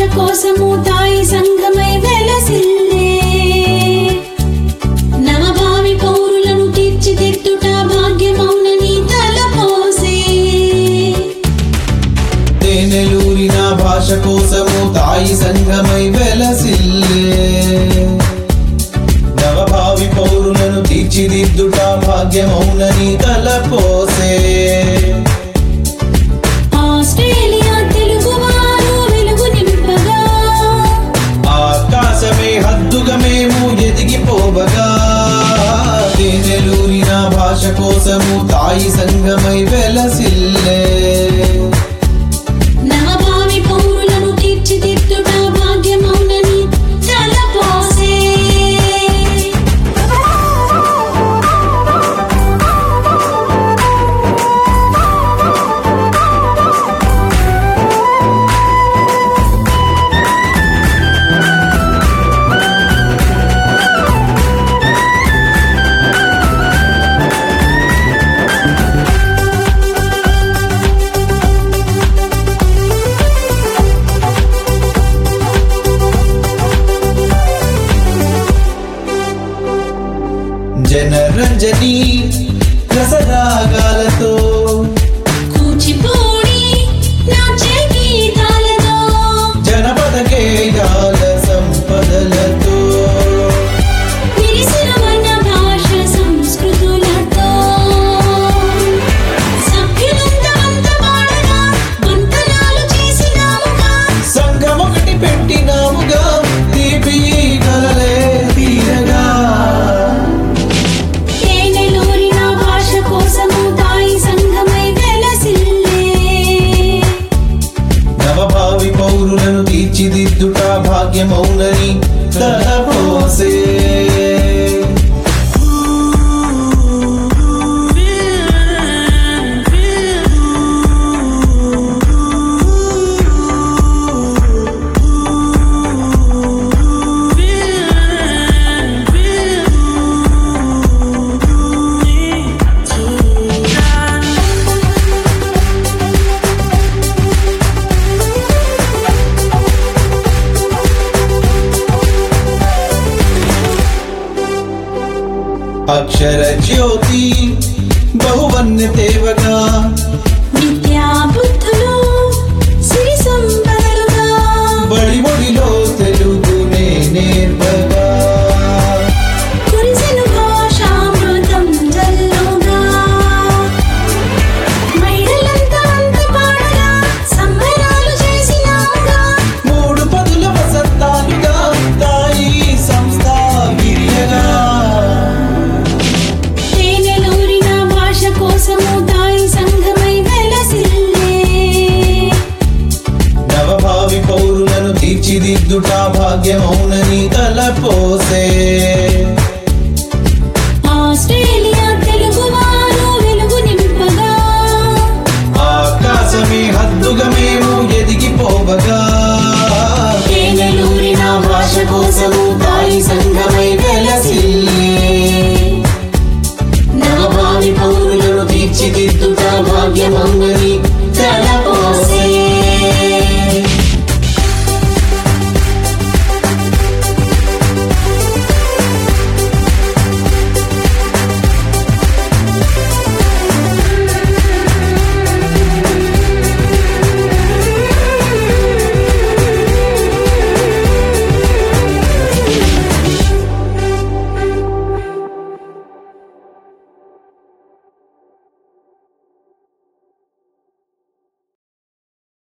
కోసము తాయి సంఘమై వెలసిల్లే నవభావి పౌరులను తీర్చిదిద్దుట భాగ్యమౌనని తలపోసే తేనెలూరిన భాష కోసము తాయి సంఘమై వెలసిల్లే నవభావి పౌరులను తీర్చిదిద్దుట భాగ్యమౌనని తలపోసే ఆస్ట్రేలియా తెలుగువారు వెలుగు నింపగా ఆకాశమే హద్దుగా మేము ఎదిగిపోవగా తేనెలూరిన భాష కోసము తాయి సంఘమై వెలసిల్లే నవభావి పౌరులను తీర్చిదిద్దుట భాగ్యమౌనని తలపోసే జనరంజని రసరాగాలతో కూచిపూడి నాట్య గీతాలతో జనపద గేయాల సంపదలతో విరిసిన మన భాష సంస్కృతులతో సభ్యులంతమంత పాడగా వంతనాలు చేసినాముగా సంఘం ఒకటి పెట్టినాముగా తీపి కలలే తీరగా తేనెలూరిన భాష కోసము తాయి సంఘమై వెలసిల్లే నవభావి పౌరులను తీర్చిదిద్దుట భాగ్యమౌనని తలపోసే అక్షర జ్యోతి బహువన్య తేవగా విద్యా బుద్ధులు సిరి సంపదలుగా బడి బడిలో తెలుగునే నేర్పగా కురిసెను భాషామృతం జల్లుగా మహిళలంతా అంత పాడగా సంబరాలు చేసినాముగా మూడు పదుల వసంతాలుగా తాయి సంస్థ విరియగా తేనెలూరిన భాష కోసము తాయి సంఘమై వెలసిల్లే నవభావి పౌరులను తీర్చిదిద్దుట భాగ్యమౌనని తలపోసే ఆస్ట్రేలియా తెలుగువారు వెలుగు నింపగా ఆకాశమే హద్దుగా మేము ఎదిగిపోవగా తేనెలూరిన భాష కోసము తాయి సంఘమై వెలసిల్లే నవభావి పౌరులను తీర్చిదిద్దుట భాగ్యమౌనని